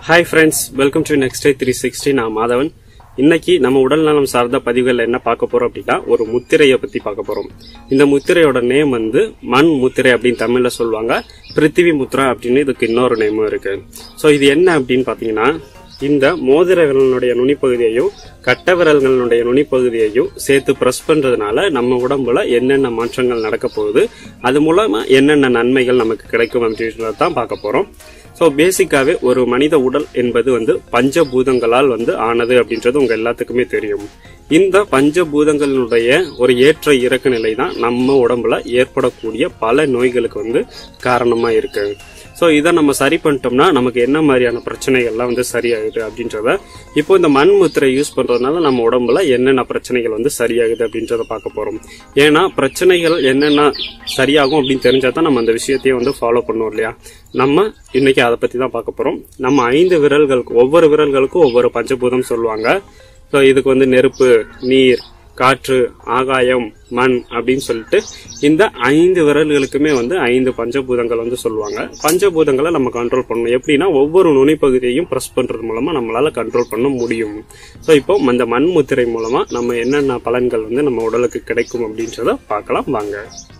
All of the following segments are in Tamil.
hi friends welcome to next day three sixty நான் மாதவன் இன்னைக்கு நம்ம உடல் நலம் சார்ந்த பதிவுகள் என்ன பார்க்க போறோம் அப்படின்னா ஒரு முத்திரையை பத்தி பார்க்க போறோம் இந்த முத்திரையோட நேம் வந்து மண் முத்திரை அப்படின்னு தமிழ்ல சொல்லுவாங்க பிருத்திவி முத்ரா அப்படின்னு இதுக்கு இன்னொரு நேமும் இருக்கு ஸோ இது என்ன அப்படின்னு பாத்தீங்கன்னா இந்த மோதிர விரலினுடைய நுனிப்பகுதியையும் கட்ட விரல்களுடைய நுனிப்பகுதியையும் சேர்த்து பிரஸ் பண்றதுனால நம்ம உடம்புல என்னென்ன மாற்றங்கள் நடக்க போகுது அது மூலமா என்னென்ன நன்மைகள் நமக்கு கிடைக்கும் அப்படின்றத தான் பார்க்க போறோம் ஸோ பேசிக்காவே ஒரு மனித உடல் என்பது வந்து பஞ்சபூதங்களால் வந்து ஆனது அப்படின்றது உங்க எல்லாத்துக்குமே தெரியும் இந்த பஞ்சபூதங்களுடைய ஒரு ஏற்ற இறக்க நிலை தான் நம்ம உடம்புல ஏற்படக்கூடிய பல நோய்களுக்கு வந்து காரணமா இருக்கு ஸோ இதை நம்ம சரி பண்ணிட்டோம்னா நமக்கு என்ன மாதிரியான பிரச்சனைகள்லாம் வந்து சரியாகுது அப்படின்றத இப்போ இந்த மண் முத்திரை யூஸ் பண்றதுனால நம்ம உடம்புல என்னென்ன பிரச்சனைகள் வந்து சரியாகுது அப்படின்றத பார்க்க போறோம் ஏன்னா பிரச்சனைகள் என்னென்ன சரியாகும் அப்படின்னு தெரிஞ்சா தான் நம்ம அந்த விஷயத்தையும் வந்து ஃபாலோ பண்ணுவோம் இல்லையா நம்ம இன்னைக்கு அதை பத்தி தான் பார்க்க போறோம் நம்ம ஐந்து விரல்களுக்கு ஒவ்வொரு விரல்களுக்கும் ஒவ்வொரு பஞ்சபூதம் சொல்லுவாங்க ஸோ இதுக்கு வந்து நெருப்பு நீர் காற்று ஆகாயம் மண் அப்படின்னு சொல்லிட்டு இந்த ஐந்து விரல்களுக்குமே வந்து ஐந்து பஞ்சபூதங்கள் வந்து சொல்லுவாங்க பஞ்சபூதங்களை நம்ம கண்ட்ரோல் பண்ணணும் எப்படின்னா ஒவ்வொரு நுனிப்பகுதியையும் ப்ரெஸ் பண்றது மூலமா நம்மளால கண்ட்ரோல் பண்ண முடியும் ஸோ இப்போ அந்த மண் முத்திரை மூலமா நம்ம என்னென்ன பலன்கள் வந்து நம்ம உடலுக்கு கிடைக்கும் அப்படின்றத பார்க்கலாம் வாங்க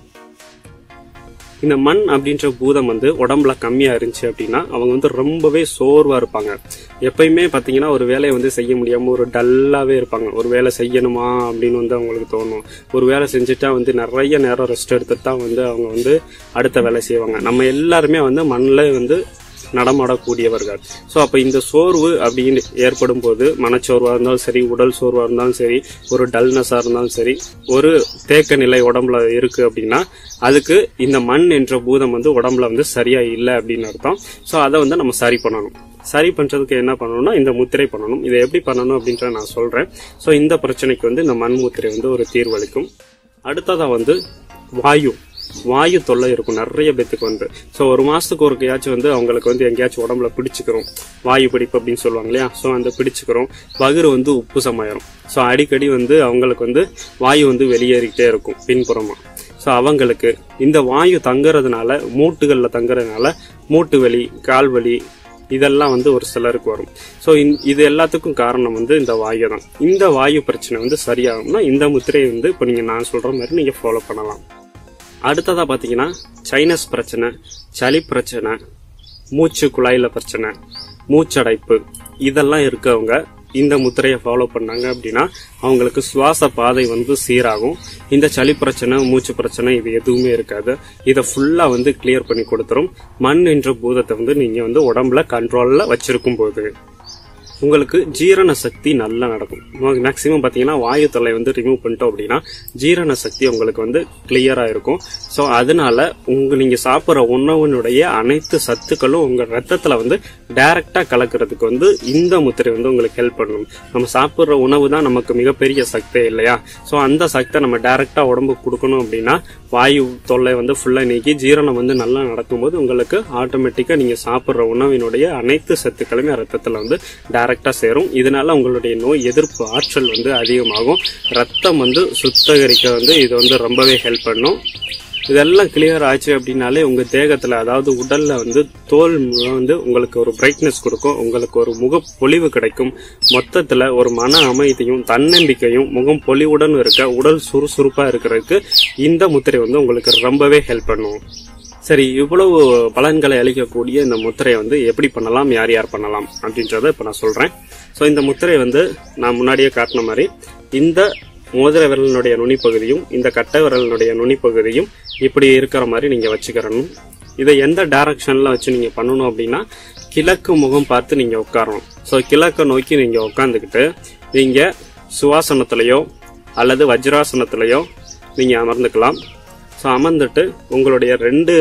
இந்த மண் அப்படின்ற பூதம் வந்து உடம்புல கம்மியா இருந்துச்சு அப்படின்னா அவங்க வந்து ரொம்பவே சோர்வா இருப்பாங்க எப்பயுமே பாத்தீங்கன்னா ஒரு வேலையை வந்து செய்ய முடியாம ஒரு டல்லாவே இருப்பாங்க ஒரு வேலை செய்யணுமா அப்படின்னு வந்து அவங்களுக்கு தோணும் ஒரு வேலை செஞ்சுட்டா வந்து நிறைய நேரம் ரெஸ்ட் எடுத்துட்டு தான் வந்து அவங்க வந்து அடுத்த வேலை செய்வாங்க நம்ம எல்லாருமே வந்து மண்ணில் வந்து நடமாடக்கூடியவர்கள் ஸோ அப்போ இந்த சோர்வு அப்படின்னு ஏற்படும் போது மனச்சோர்வாக இருந்தாலும் சரி உடல் சோர்வாக இருந்தாலும் சரி ஒரு டல்னஸாக இருந்தாலும் சரி ஒரு தேக்க நிலை உடம்புல இருக்கு அப்படின்னா அதுக்கு இந்த மண் என்ற பூதம் வந்து உடம்புல வந்து சரியா இல்லை அப்படின்னு அர்த்தம் ஸோ அதை வந்து நம்ம சரி பண்ணணும் சரி பண்றதுக்கு என்ன பண்ணணும்னா இந்த முத்திரை பண்ணணும் இதை எப்படி பண்ணணும் அப்படின்றத நான் சொல்றேன் ஸோ இந்த பிரச்சனைக்கு வந்து இந்த மண் முத்திரை வந்து ஒரு தீர்வளிக்கும் அடுத்ததா வந்து வாயு வாயு தொல்லை இருக்கும் நிறைய பேத்துக்கு வந்து ஸோ ஒரு மாசத்துக்கு ஒருக்கையாச்சும் வந்து அவங்களுக்கு வந்து எங்கேயாச்சும் உடம்புல பிடிச்சிக்கிறோம் வாயு பிடிப்பு அப்படின்னு சொல்லுவாங்க இல்லையா ஸோ அந்த பிடிச்சிக்கிறோம் வகுறு வந்து உப்புசமாயிரும் ஸோ அடிக்கடி வந்து அவங்களுக்கு வந்து வாயு வந்து வெளியேறிக்கிட்டே இருக்கும் பின்புறமா ஸோ அவங்களுக்கு இந்த வாயு தங்குறதுனால மூட்டுகளில் தங்குறதுனால மூட்டு வலி கால் வலி இதெல்லாம் வந்து ஒரு சிலருக்கு வரும் ஸோ இது எல்லாத்துக்கும் காரணம் வந்து இந்த வாயு தான் இந்த வாயு பிரச்சனை வந்து சரியாகும்னா இந்த முத்திரையை வந்து இப்போ நீங்கள் நான் சொல்கிற மாதிரி நீங்கள் ஃபாலோ பண்ணலாம் அடுத்ததா பாத்தீங்கன்னா சைனஸ் பிரச்சனை சளி பிரச்சனை மூச்சு குழாயில பிரச்சனை மூச்சடைப்பு இதெல்லாம் இருக்கவங்க இந்த முத்திரையை ஃபாலோ பண்ணாங்க அப்படின்னா அவங்களுக்கு சுவாச பாதை வந்து சீராகும் இந்த சளி பிரச்சனை மூச்சு பிரச்சனை இது எதுவுமே இருக்காது இதை ஃபுல்லா வந்து கிளியர் பண்ணி கொடுத்துரும் மண் என்ற பூதத்தை வந்து நீங்க வந்து உடம்புல கண்ட்ரோல்ல வச்சிருக்கும் போது உங்களுக்கு ஜீரண சக்தி நல்லா நடக்கும் மேக்சிமம் பார்த்தீங்கன்னா வாயு தொல்லை வந்து ரிமூவ் பண்ணிட்டோம் அப்படின்னா ஜீரண சக்தி உங்களுக்கு வந்து கிளியரா இருக்கும் ஸோ அதனால உங்க நீங்க சாப்பிட்ற உணவினுடைய அனைத்து சத்துக்களும் உங்க ரத்தத்துல வந்து டைரக்டா கலக்கிறதுக்கு வந்து இந்த முத்திரை வந்து உங்களுக்கு ஹெல்ப் பண்ணும் நம்ம சாப்பிட்ற உணவு தான் நமக்கு மிகப்பெரிய சக்தி இல்லையா ஸோ அந்த சக்தியை நம்ம டைரக்டா உடம்புக்கு கொடுக்கணும் அப்படின்னா வாயு தொல்லை வந்து ஃபுல்லா நீக்கி ஜீரணம் வந்து நல்லா நடக்கும்போது உங்களுக்கு ஆட்டோமேட்டிக்கா நீங்க சாப்பிட்ற உணவினுடைய அனைத்து சத்துக்களுமே ரத்தத்துல வந்து டைரக்டா சேரும் இதனால உங்களுடைய நோய் எதிர்ப்பு ஆற்றல் வந்து அதிகமாகும் ரத்தம் வந்து சுத்தகரிக்க வந்து இது வந்து ரொம்பவே ஹெல்ப் பண்ணும் இதெல்லாம் கிளியர் ஆச்சு அப்படின்னாலே உங்க தேகத்துல அதாவது உடல்ல வந்து தோல் வந்து உங்களுக்கு ஒரு பிரைட்னஸ் கொடுக்கும் உங்களுக்கு ஒரு முக பொலிவு கிடைக்கும் மொத்தத்துல ஒரு மன அமைதியும் தன்னம்பிக்கையும் முகம் பொலிவுடன் இருக்க உடல் சுறுசுறுப்பா இருக்கிறதுக்கு இந்த முத்திரை வந்து உங்களுக்கு ரொம்பவே ஹெல்ப் பண்ணும் சரி இவ்வளவு பலன்களை அளிக்கக்கூடிய இந்த முத்திரையை வந்து எப்படி பண்ணலாம் யார் யார் பண்ணலாம் அப்படின்றத இப்போ நான் சொல்றேன் ஸோ இந்த முத்திரை வந்து நான் முன்னாடியே காட்டின மாதிரி இந்த மோதிர விரலினுடைய நுனிப்பகுதியும் இந்த கட்டை விரலினுடைய நுனிப்பகுதியும் இப்படி இருக்கிற மாதிரி நீங்க வச்சுக்கிறணும் இதை எந்த டைரக்ஷன்ல வச்சு நீங்க பண்ணணும் அப்படின்னா கிழக்கு முகம் பார்த்து நீங்க உட்காரணும் ஸோ கிழக்க நோக்கி நீங்க உட்காந்துக்கிட்டு நீங்க சுவாசனத்திலேயோ அல்லது வஜ்ராசனத்திலேயோ நீங்க அமர்ந்துக்கலாம் ஸோ அமர்ந்துட்டு உங்களுடைய ரெண்டு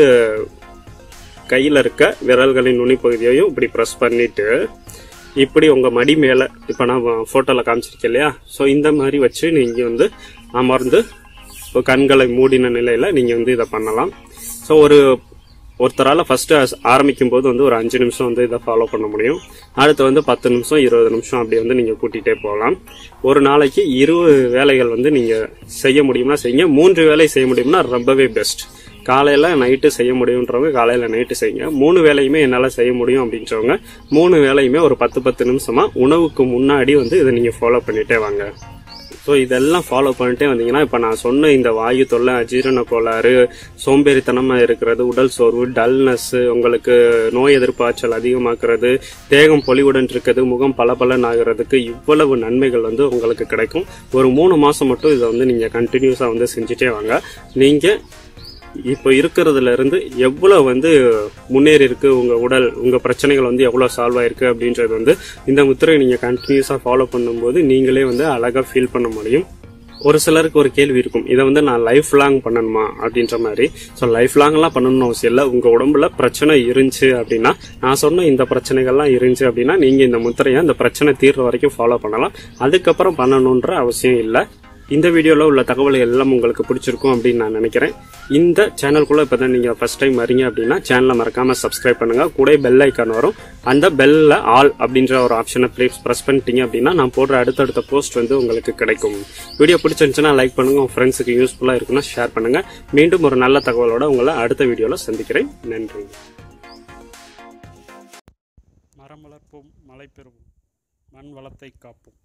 கையில் இருக்க விரல்களின் நுனிப்பகுதியையும் இப்படி ப்ரெஸ் பண்ணிட்டு இப்படி உங்க மடி மேல இப்ப நான் போட்டோல காமிச்சிருக்கேன் இல்லையா ஸோ இந்த மாதிரி வச்சு நீங்க வந்து அமர்ந்து கண்களை மூடின நிலையில நீங்க வந்து இதை பண்ணலாம் ஸோ ஒரு ஒருத்தரால் ஃபர்ஸ்ட் ஆரம்பிக்கும் போது வந்து ஒரு அஞ்சு நிமிஷம் வந்து இதை ஃபாலோ பண்ண முடியும் அடுத்து வந்து பத்து நிமிஷம் இருபது நிமிஷம் அப்படி வந்து நீங்க கூட்டிகிட்டே போகலாம் ஒரு நாளைக்கு இருபது வேலைகள் வந்து நீங்க செய்ய முடியும்னா செய்யுங்க மூன்று வேலை செய்ய முடியும்னா ரொம்பவே பெஸ்ட் காலையில் நைட்டு செய்ய முடியுன்றவங்க காலையில் நைட்டு செய்யுங்க மூணு வேலையுமே என்னால் செய்ய முடியும் அப்படின்றவங்க மூணு வேலையுமே ஒரு பத்து பத்து நிமிஷமா உணவுக்கு முன்னாடி வந்து இதை நீங்கள் ஃபாலோ பண்ணிட்டே வாங்க ஸோ இதெல்லாம் ஃபாலோ பண்ணிட்டே வந்தீங்கன்னா இப்போ நான் சொன்ன இந்த வாயு தொல்லை அஜீரண கோளாறு சோம்பேறித்தனமாக இருக்கிறது உடல் சோர்வு டல்னஸ் உங்களுக்கு நோய் எதிர்ப்பாற்றல் அதிகமாக்குறது தேகம் பொலிவுடன் இருக்கிறது முகம் பளபளன்னு ஆகிறதுக்கு இவ்வளவு நன்மைகள் வந்து உங்களுக்கு கிடைக்கும் ஒரு மூணு மாதம் மட்டும் இதை வந்து நீங்கள் கண்டினியூஸாக வந்து செஞ்சுட்டே வாங்க நீங்கள் இப்போ இருக்கிறதுல இருந்து எவ்வளவு வந்து முன்னேறி இருக்கு உங்க உடல் உங்க பிரச்சனைகள் வந்து எவ்வளவு சால்வ் ஆயிருக்கு அப்படின்றது வந்து இந்த முத்திரையை நீங்க கண்டினியூஸா ஃபாலோ பண்ணும்போது நீங்களே வந்து அழகா ஃபீல் பண்ண முடியும் ஒரு சிலருக்கு ஒரு கேள்வி இருக்கும் இதை வந்து நான் லைஃப் லாங் பண்ணணுமா அப்படின்ற மாதிரி ஸோ லைஃப் லாங்லாம் பண்ணணும்னு அவசியம் இல்லை உங்க உடம்புல பிரச்சனை இருந்துச்சு அப்படின்னா நான் சொன்ன இந்த பிரச்சனைகள்லாம் இருந்துச்சு அப்படின்னா நீங்க இந்த முத்திரையை அந்த பிரச்சனை தீர்ற வரைக்கும் ஃபாலோ பண்ணலாம் அதுக்கப்புறம் பண்ணணுன்ற அவசியம் இல்லை இந்த வீடியோவில் உள்ள தகவல்கள் எல்லாம் உங்களுக்கு பிடிச்சிருக்கும் அப்படின்னு நான் நினைக்கிறேன் இந்த சேனலுக்குள்ள இப்போ தான் நீங்கள் ஃபர்ஸ்ட் டைம் வரீங்க அப்படின்னா சேனலை மறக்காம சப்ஸ்கிரைப் பண்ணுங்க கூட பெல் ஐக்கான் வரும் அந்த பெல்ல ஆல் அப்படின்ற ஒரு ஆப்ஷனை ப்ளீஸ் ப்ரெஸ் பண்ணிட்டீங்க அப்படின்னா நான் போடுற அடுத்தடுத்த போஸ்ட் வந்து உங்களுக்கு கிடைக்கும் வீடியோ பிடிச்சிருந்துச்சுன்னா லைக் பண்ணுங்க உங்க ஃப்ரெண்ட்ஸுக்கு யூஸ்ஃபுல்லாக இருக்குன்னா ஷேர் பண்ணுங்க மீண்டும் ஒரு நல்ல தகவலோட உங்களை அடுத்த வீடியோவில் சந்திக்கிறேன் நன்றி மரம் வளர்ப்போம் மழை பெறுவோம் மண் வளத்தை காப்போம்